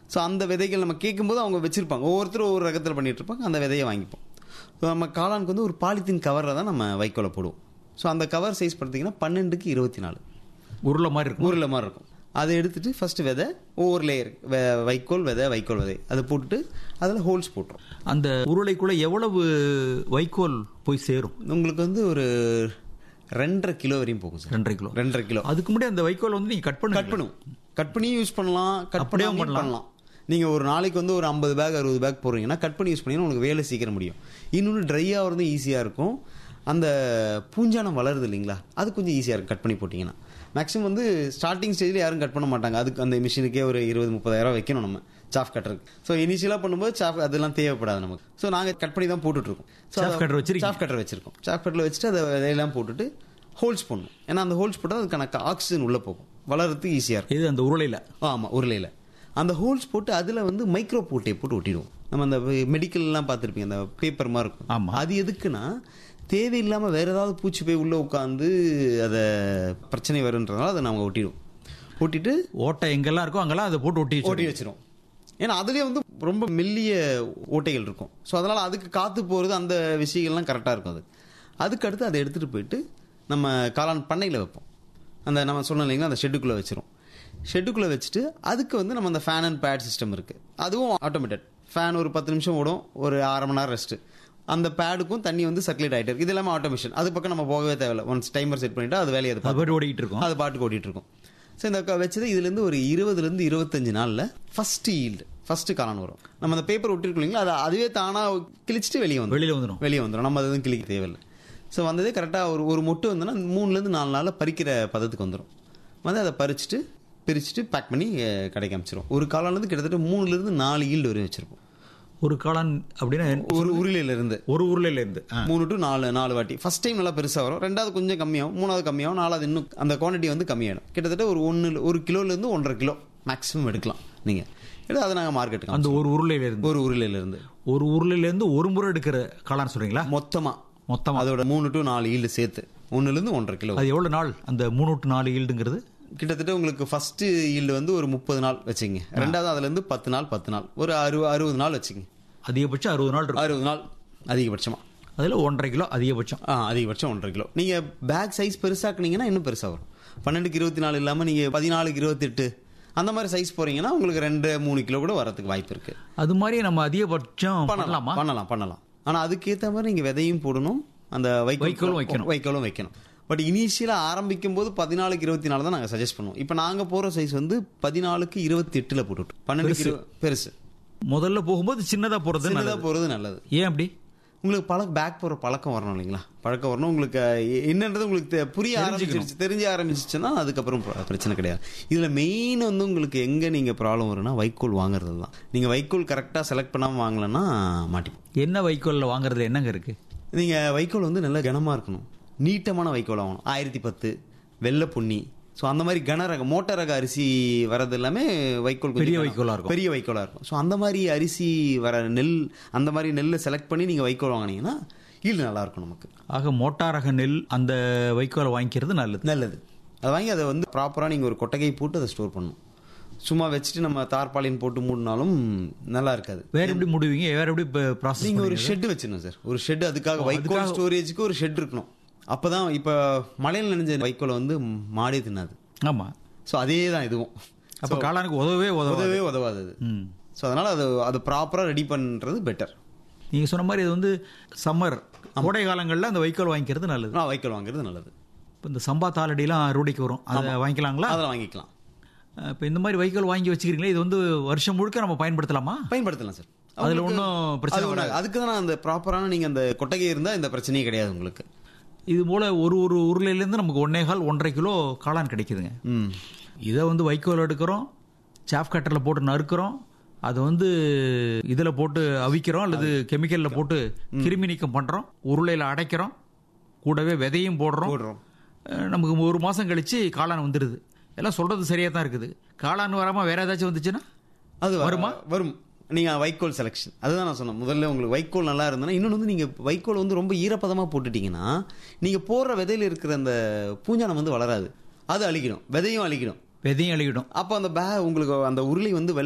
So அந்த விதைகள் நம்ம கேட்கும்போது அவங்க வச்சிருப்பாங்க ஒவ்வொருத்தரும் ஒவ்வொரு ரகத்தில் பண்ணிட்டு இருப்பாங்க அந்த விதையை வாங்கிப்போம் ஸோ நம்ம காளானுக்கு வந்து ஒரு பாலித்தீன் கவரில் தான் நம்ம வைக்கோலை போடுவோம் ஸோ அந்த கவர் சைஸ் பார்த்தீங்கன்னா பன்னெண்டுக்கு இருபத்தி நாலு உருளை மாதிரி இருக்கும் ஊரில் மாதிரி இருக்கும் அதை எடுத்துட்டு ஃபர்ஸ்ட் விதை ஒவ்வொரு லேயர் வைக்கோல் விதை வைக்கோல் விதை அதை போட்டுட்டு அதில் ஹோல்ஸ் போட்டுரும் அந்த உருளைக்குள்ள எவ்வளவு வைக்கோல் போய் சேரும் உங்களுக்கு வந்து ஒரு ரெண்டரை கிலோ வரையும் போகும் சார் ரெண்டரை கிலோ ரெண்டரை கிலோ அதுக்கு முன்னாடி அந்த வைக்கோல் வந்து நீங்க கட் பண்ணு கட் பண்ணும் கட் பண்ணி யூஸ் பண்ணலாம் கட் அப்படியே பண்ணி பண்ணலாம். பண்ணலாம் நீங்கள் ஒரு நாளைக்கு வந்து ஒரு ஐம்பது பேக் அறுபது பேக் போடுறீங்கன்னா கட் பண்ணி யூஸ் பண்ணீங்கன்னா உங்களுக்கு வேலை சீக்கிரம் முடியும் இன்னொன்று ட்ரை ஆகிறது ஈஸியாக இருக்கும் அந்த பூஞ்சானம் வளருது இல்லைங்களா அது கொஞ்சம் ஈஸியாக இருக்கும் கட் பண்ணி போட்டிங்கன்னா மேக்ஸிமம் வந்து ஸ்டார்டிங் ஸ்டேஜில் யாரும் கட் பண்ண மாட்டாங்க அதுக்கு அந்த மிஷினுக்கே ஒரு இருபது முப்பதாயிரம் வைக்கணும் நம்ம சாஃப் கட்டருக்கு ஸோ இனிஷியலாக பண்ணும்போது சாஃப் அதெல்லாம் தேவைப்படாது நமக்கு ஸோ நாங்கள் கட் பண்ணி தான் போட்டுட்ருக்கோம் Chaff cutter வச்சிருக்கீங்க? சாஃப் கட்டர் வச்சிருக்கோம் சாஃப் கட்டரில் வச்சுட்டு அதை விதையெல்லாம் போட்டுட்டு ஹோல்ஸ் பண்ணும் ஏன்னா அந்த ஹோல்ஸ் போட்டால் அதுக்கான ஆக்சிஜன் உள்ளே போகும் வளர்றதுக்கு ஈஸியாக இருக்கும் இது அந்த உருளையில ஆமாம் உருளையில் அந்த ஹோல்ஸ் போட்டு அதில் வந்து மைக்ரோ போட்டே போட்டு ஒட்டிடுவோம் நம்ம அந்த மெடிக்கல்லாம் பார்த்துருப்பீங்க அந்த பேப்பர் மாதிரி இருக்கும் ஆமா. அது எதுக்குன்னா தேவையில்லாமல் வேற ஏதாவது பூச்சி போய் உள்ளே உட்காந்து அதை பிரச்சனை வருன்றதுனால அதை நாங்கள் ஒட்டிடுவோம் ஒட்டிட்டு ஓட்டை எங்கெல்லாம் இருக்கோ அங்கெல்லாம் அதை போட்டு ஒட்டி ஓட்டி வச்சிருக்கீங்க. வச்சிரும் ஏன்னா அதுலேயே வந்து ரொம்ப மெல்லிய ஓட்டைகள் இருக்கும் ஸோ அதனால் அதுக்கு காற்று போகிறது அந்த விஷயங்கள்லாம் கரெக்டாக இருக்கும் அது அதுக்கு அடுத்து அதை எடுத்துகிட்டு போயிட்டு நம்ம காளான் பண்ணையில் வைப்போம் அந்த நம்ம சொன்னோம் இல்லைங்களா அந்த ஷெட்டுக்குள்ளே வச்சிரும் ஷெட்டுக்குள்ளே வச்சுட்டு அதுக்கு வந்து நம்ம அந்த ஃபேன் அண்ட் பேட் சிஸ்டம் இருக்குது அதுவும் ஆட்டோமேட்டட் ஃபேன் ஒரு பத்து நிமிஷம் ஓடும் ஒரு அரை மணி நேரம் ரெஸ்ட்டு அந்த பேடுக்கும் தண்ணி வந்து சர்க்குலேட் ஆகிட்டு இருக்கு இது எல்லாமே ஆட்டோமேஷன் அது பக்கம் நம்ம போகவே தேவையில்ல ஒன்ஸ் டைமர் செட் பண்ணிட்டா அது வேலையை அது அது பாட்டு ஓடிக்கிட்டு இருக்கும் அது பாட்டுக்கு ஓடிட்டு இருக்கும் ஸோ இந்த க- வச்சது இதுலேருந்து ஒரு இருபதுலேருந்து இருபத்தஞ்சு நாளில் ஃபர்ஸ்ட் ஈல்டு ஃபர்ஸ்ட் காளான் வரும் நம்ம அந்த பேப்பர் ஒட்டிருக்கோம் இல்லைங்களா அது அதுவே தானாக கிழிச்சிட்டு வெளியே வந்துடும் வெளியில வந்துடும் வெளியே வந்துடும் நம்ம அது எதுவும் கிழிக்க தேவையில்லை ஸோ வந்ததே கரெக்டாக ஒரு ஒரு மொட்டு வந்துன்னா மூணுலேருந்து நாலு நாளில் பறிக்கிற பதத்துக்கு வந்துடும் வந்து அதை பறிச்சுட்டு பிரிச்சுட்டு பேக் பண்ணி அஹ், கடைக்கு அமைச்சிரும் ஒரு காளான்லேருந்து கிட்டத்தட்ட மூணுலேருந்து நாலு ஈல்டு வரையும் வச்சிருப்போம் ஒரு காளான் அப்படின்னா ஒரு உருளையிலேருந்து ஒரு உருளையில இருந்து ஆ. மூணு டு நாலு நாலு வாட்டி ஃபர்ஸ்ட் டைம் நல்லா பெருசாக வரும் ரெண்டாவது கொஞ்சம் கம்மியாகும் மூணாவது கம்மியாகும் நாலாவது இன்னும் அந்த குவான்டிட்டி வந்து கம்மியாயிடும் கிட்டத்தட்ட ஒரு ஒன்று ஒரு கிலோலேருந்து ஒன்றரை கிலோ மேக்ஸிமம் எடுக்கலாம் நீங்கள் எடுத்து அதை நாங்கள் மார்க்கெட்டுக்கு அந்த ஒரு உருளையில இருந்து ஒரு உருளையிலேருந்து ஒரு உருளையில இருந்து ஒரு முறை எடுக்கிற காளான் சொல்றீங்களா மொத்தமாக மொத்தமா அதோட மூணு டு நாலு ஈல்டு சேர்த்து ஒன்றுலேருந்து ஒன்றரை கிலோ அது எவ்வளவு நாள் அந்த மூணு டு நாலு ஈல்டுங்கிறது கிட்டத்தட்ட உங்களுக்கு ஃபர்ஸ்ட் ஈல்டு வந்து ஒரு முப்பது நாள் வச்சுங்க ரெண்டாவது அதுலேருந்து பத்து நாள் பத்து நாள் ஒரு அறுபது அறுபது நாள் வச்சுங்க அதிகபட்சம் அறுபது நாள் இருக்கும் அறுபது நாள் அதிகபட்சமாக அதுல ஒன்றரை கிலோ அதிகபட்சம் ஆ அதிகபட்சம் ஒன்றரை கிலோ நீங்கள் பேக் சைஸ் பெருசாக்குனீங்கன்னா இன்னும் பெருசாக வரும் பன்னெண்டுக்கு இருபத்தி நாலு இல்லாமல் நீங்கள் பதினாலுக்கு இருபத்தெட்டு அந்த மாதிரி சைஸ் போறீங்கன்னா உங்களுக்கு ரெண்டு மூணு கிலோ கூட வரதுக்கு வாய்ப்பு இருக்கு அது மாதிரி நம்ம அதிகபட்சம் பண்ணலாம் பண்ணலாமா பண்ணலாம் பண்ணலாம் ஆனால் அதுக்கேற்ற மாதிரி நீங்கள் விதையும் போடணும் அந்த வைக்கோல் வைக்கோலும் வைக்கணும். வைக்கோலும் வைக்கணும் பட் இனிஷியலாக ஆரம்பிக்கும் போது பதினாலுக்கு இருபத்தி நாலு தான் நாங்கள் சஜஸ்ட் பண்ணுவோம் இப்போ நாங்கள் போகிற சைஸ் வந்து பதினாலுக்கு இருபத்தி எட்டில் போட்டுவிட்டோம் பன்னெண்டுக்கு இரு- பெருசு முதல்ல போகும்போது சின்னதா போறது சின்னதாக நல்லது. போகிறது நல்லது ஏன் அப்படி உங்களுக்கு பழக்க பேக் போகிற பழக்கம் வரணும் இல்லைங்களா பழக்கம் வரணும் உங்களுக்கு அஹ், என்னன்றது உங்களுக்கு தெ- புரிய ஆரம்பிச்சிருச்சு தெரிஞ்ச ஆரம்பிச்சிச்சுன்னா அதுக்கப்புறம் பிர- பிரச்சனை கிடையாது இதில் மெயின் வந்து உங்களுக்கு எங்கே நீங்கள் ப்ராப்ளம் வரும்னா வைக்கோல் வாங்குறது தான் நீங்கள் வைக்கோல் கரெக்டாக செலக்ட் பண்ணாமல் வாங்கலைன்னா மாட்டிப்போம் என்ன வைக்கோல்ல வாங்குறதுல என்னங்க இருக்கு நீங்கள் வைக்கோல் வந்து நல்லா கனமாக இருக்கணும் நீட்டமான வைக்கோல் ஆகணும் ஆயிரத்தி பத்து வெள்ளை பொன்னி ஸோ அந்த மாதிரி கன ரக மோட்டார் ரக அரிசி வர்றது எல்லாமே வைக்கோல் கொஞ்சம் பெரிய கனம். வைக்கோலா இருக்கும். பெரிய வைக்கோலாக இருக்கும் ஸோ அந்த மாதிரி அரிசி வர நெல் அந்த மாதிரி நெல்லை செலக்ட் பண்ணி நீங்கள் வைக்கோல் வாங்கினீங்கன்னா ஈல்டு நல்லா இருக்கும் நமக்கு ஆக மோட்டாரக நெல் அந்த வைக்கோலை வாங்கிக்கிறது நல்லது நல்லது அதை வாங்கி அதை வந்து ப்ராப்பராக நீங்கள் ஒரு கொட்டகை போட்டு அதை ஸ்டோர் பண்ணணும் சும்மா வச்சுட்டு நம்ம தார்பாலின் போட்டு மூடினாலும் நல்லா இருக்காது வேற எப்படி முடிவீங்க வேற எப்படி ப்ராசஸ் நீங்க ஒரு ஷெட் வச்சிடணும் சார் ஒரு ஷெட் அதுக்காக வைக்கோல் ஸ்டோரேஜுக்கு ஒரு ஷெட் இருக்கணும் அப்பதான் இப்ப மழையில் நனைஞ்ச வைக்கோலை வந்து மாடே தின்னாது ஆமா ஸோ அதே தான் இதுவும் அப்ப காளானுக்கு உதவவே உதவ உதவே உதவாது அது ம். ஸோ அதனால அது அது ப்ராப்பராக ரெடி பண்றது பெட்டர் நீங்க சொன்ன மாதிரி இது வந்து சம்மர் கோடை காலங்கள்ல அந்த வைக்கோல் வாங்கிக்கிறது நல்லது நான் வைக்கோல் வாங்குறது நல்லது இப்போ இந்த சம்பா தாளடிலாம் ரூடிக்கு வரும் அதை வாங்கிக்கலாங்களா அதெல்லாம் வாங்கிக்கலாம் இப்போ இந்த மாதிரி வைக்கோல் வாங்கி வச்சுக்கிறீங்களா இது வந்து வருஷம் முழுக்க நம்ம பயன்படுத்தலாமா பயன்படுத்தலாம் சார் அதுல உங்களுக்கு- ஒண்ணும் பிரச்சனை அது ஒண்ணும் வராது. அதுக்கு தான் அந்த ப்ராப்பரான நீங்க அந்த கொட்டகை இருந்தா இந்த பிரச்சனையே கிடையாது உங்களுக்கு இது போல ஒரு ஒரு உருளையிலேருந்து நமக்கு ஒன்னே கால் ஒன்றரை கிலோ காளான் கிடைக்குதுங்க ம் இதை வந்து வைக்கோல் எடுக்கிறோம் சாப் கட்டரில் போட்டு நறுக்கிறோம் அதை வந்து இதில் போட்டு அவிக்கிறோம் அல்லது கெமிக்கலில் போட்டு கிருமி நீக்கம் பண்ணுறோம் உருளையில் அடைக்கிறோம் கூடவே விதையும் போடுறோம் போடுறோம் அஹ் நமக்கு ஒரு மாதம் கழிச்சு காளான் வந்துடுது எல்லாம் சொல்றது சரியா தான் இருக்குது காளான் வராமல் வேற ஏதாச்சும் வந்துச்சுன்னா அது வ- வருமா? வரும் நீங்க வைக்கோல் செலெக்ஷன் அதுதான் நான் சொன்னேன் முதல்ல உங்களுக்கு வைக்கோல் நல்லா இருந்ததுன்னா இன்னொன்று வந்து நீங்க வைக்கோல் வந்து ரொம்ப ஈரப்பதமா போட்டுட்டீங்கன்னா நீங்க போடுற விதையில இருக்கிற அந்த பூஞ்சானம் வந்து வளராது அது அழிக்கணும் விதையும் அழிக்கணும் விதையும் அழிக்கிடும் அப்போ அந்த பே உங்களுக்கு அந்த உருளை வந்து